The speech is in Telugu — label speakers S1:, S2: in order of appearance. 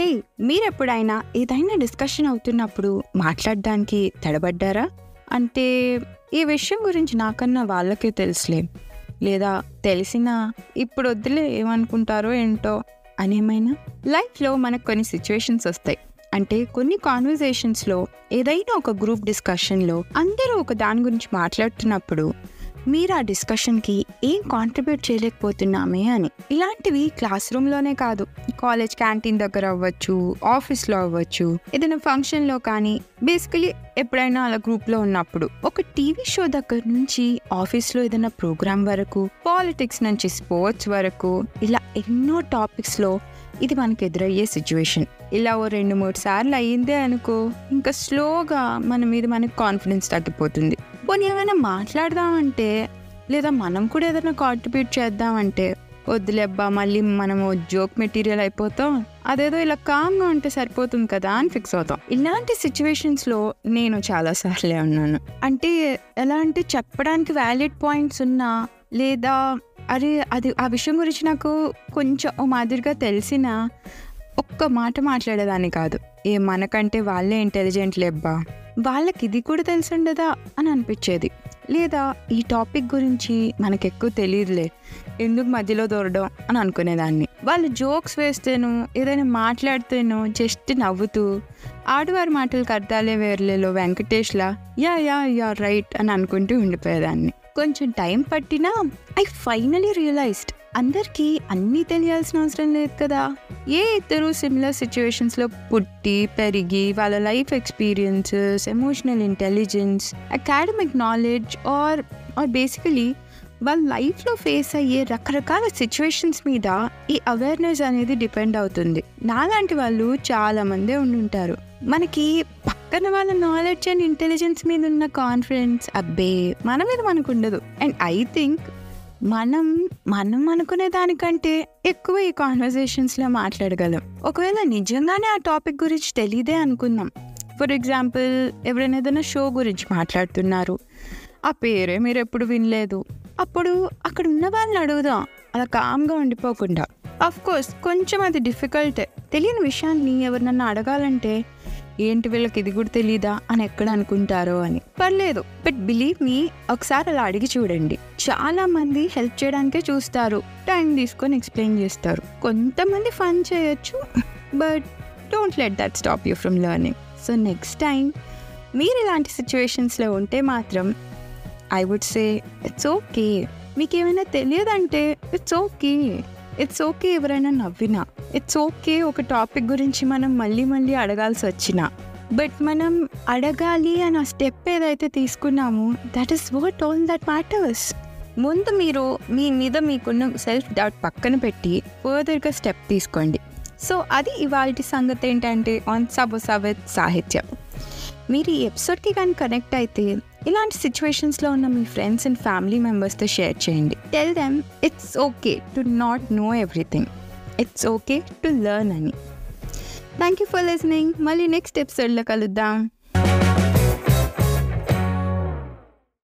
S1: హే మీరెప్పుడైనా ఏదైనా డిస్కషన్ అవుతున్నప్పుడు మాట్లాడడానికి తడబడ్డారా అంటే ఈ విషయం గురించి నాకన్నా వాళ్ళకే తెలుసులే లేదా తెలిసినా ఇప్పుడు వద్దులే ఏమనుకుంటారో ఏంటో అనేమైనా లైఫ్లో మనకు కొన్ని సిచ్యువేషన్స్ వస్తాయి అంటే కొన్ని కాన్వర్జేషన్స్లో ఏదైనా ఒక గ్రూప్ డిస్కషన్లో అందరూ ఒక దాని గురించి మాట్లాడుతున్నప్పుడు మీరు ఆ డిస్కషన్కి ఏం కాంట్రిబ్యూట్ చేయలేకపోతున్నామే అని ఇలాంటివి క్లాస్ రూమ్లోనే కాదు కాలేజ్ క్యాంటీన్ దగ్గర అవ్వచ్చు ఆఫీస్లో అవ్వచ్చు ఏదైనా ఫంక్షన్లో కానీ బేసికలీ ఎప్పుడైనా అలా గ్రూప్లో ఉన్నప్పుడు ఒక టీవీ షో దగ్గర నుంచి ఆఫీస్లో ఏదైనా ప్రోగ్రామ్ వరకు పాలిటిక్స్ నుంచి స్పోర్ట్స్ వరకు ఇలా ఎన్నో టాపిక్స్లో ఇది మనకు ఎదురయ్యే సిచ్యువేషన్ ఇలా ఓ రెండు మూడు సార్లు అయ్యిందే అనుకో ఇంకా స్లోగా మన మీద మనకు కాన్ఫిడెన్స్ తగ్గిపోతుంది పోనీ ఏమైనా మాట్లాడదామంటే లేదా మనం కూడా ఏదైనా కాంట్రిబ్యూట్ చేద్దామంటే వద్దులేబ్బా మళ్ళీ మనము జోక్ మెటీరియల్ అయిపోతాం అదేదో ఇలా కామ్గా ఉంటే సరిపోతుంది కదా అని ఫిక్స్ అవుతాం ఇలాంటి సిచ్యువేషన్స్లో నేను చాలా సార్లే ఉన్నాను అంటే ఎలా అంటే చెప్పడానికి వ్యాలిడ్ పాయింట్స్ ఉన్నా లేదా అరే అది ఆ విషయం గురించి నాకు కొంచెం ఓ మాదిరిగా తెలిసిన ఒక్క మాట మాట్లాడేదాన్ని కాదు ఏ మనకంటే వాళ్ళే ఇంటెలిజెంట్ లేబ్బా వాళ్ళకి ఇది కూడా తెలిసి ఉండదా అని అనిపించేది లేదా ఈ టాపిక్ గురించి మనకు ఎక్కువ తెలియదులే ఎందుకు మధ్యలో దూరడం అని అనుకునేదాన్ని వాళ్ళు జోక్స్ వేస్తేను ఏదైనా మాట్లాడితేనో జస్ట్ నవ్వుతూ ఆడవారి మాటలకు అర్థాలే వేర్లేలో వెంకటేష్లా యా యా యా రైట్ అని అనుకుంటూ ఉండిపోయేదాన్ని కొంచెం టైం పట్టినా ఐ ఫైనలీ రియలైజ్డ్ అందరికీ అన్నీ తెలియాల్సిన అవసరం లేదు కదా ఏ ఇద్దరు సిమిలర్ సిచ్యువేషన్స్లో పుట్టి పెరిగి వాళ్ళ life experiences emotional intelligence academic knowledge or or basically వాళ్ళ లైఫ్లో ఫేస్ అయ్యే రకరకాల సిచ్యువేషన్స్ మీద ఈ అవేర్నెస్ అనేది డిపెండ్ అవుతుంది నాలాంటి వాళ్ళు చాలా మందే ఉండుంటారు మనకి పక్కన వాళ్ళ నాలెడ్జ్ అండ్ ఇంటెలిజెన్స్ మీద ఉన్న కాన్ఫిడెన్స్ అబ్బే మన మీద మనకు ఉండదు అండ్ ఐ థింక్ మనం మనం అనుకునే దానికంటే ఎక్కువ ఈ కాన్వర్జేషన్స్లో మాట్లాడగలం ఒకవేళ నిజంగానే ఆ టాపిక్ గురించి తెలియదే అనుకుందాం ఫర్ ఎగ్జాంపుల్ ఎవరైనా ఏదైనా షో గురించి మాట్లాడుతున్నారు ఆ పేరే మీరు ఎప్పుడు వినలేదు అప్పుడు అక్కడ ఉన్న వాళ్ళని అడుగుదాం అలా కామ్గా ఉండిపోకుండా అఫ్ కోర్స్ కొంచెం అది డిఫికల్టే తెలియని విషయాన్ని ఎవరినన్నా అడగాలంటే ఏంటి వీళ్ళకి ఇది కూడా తెలీదా అని ఎక్కడ అనుకుంటారో అని పర్లేదు బట్ బిలీవ్ మీ ఒకసారి అలా అడిగి చూడండి చాలా మంది హెల్ప్ చేయడానికే చూస్తారు టైం తీసుకొని ఎక్స్ప్లెయిన్ చేస్తారు కొంతమంది ఫన్ చేయొచ్చు but don't let that stop you from learning so next time మీరు ఇలాంటి సిచ్యువేషన్స్లో ఉంటే మాత్రం I would say it's okay మీకు ఏమైనా తెలియదంటే ఇట్స్ ఓకే ఇట్స్ ఓకే ఎవరైనా నవ్వినా ఇట్స్ ఓకే ఒక టాపిక్ గురించి మనం మళ్ళీ మళ్ళీ అడగాల్సి వచ్చినా బట్ మనం అడగాలి అని ఆ స్టెప్ ఏదైతే తీసుకున్నామో that is what all that matters ముందు మీరు మీ మీద మీకున్న సెల్ఫ్ డౌట్ పక్కన పెట్టి ఫర్దర్గా స్టెప్ తీసుకోండి సో అది ఇవాళ సంగతి ఏంటంటే ఆన్ సబ్ సవత్ సాహిత్యం మీరు ఈ ఎపిసోడ్కి కానీ కనెక్ట్ అయితే ఇలాంటి సిచ్యువేషన్స్లో ఉన్న మీ ఫ్రెండ్స్ అండ్ ఫ్యామిలీ మెంబర్స్తో షేర్ చేయండి tell them it's okay to not know everything it's okay to learn అని థ్యాంక్ యూ ఫర్ లిసనింగ్ మళ్ళీ నెక్స్ట్ ఎపిసోడ్లో కలుద్దాం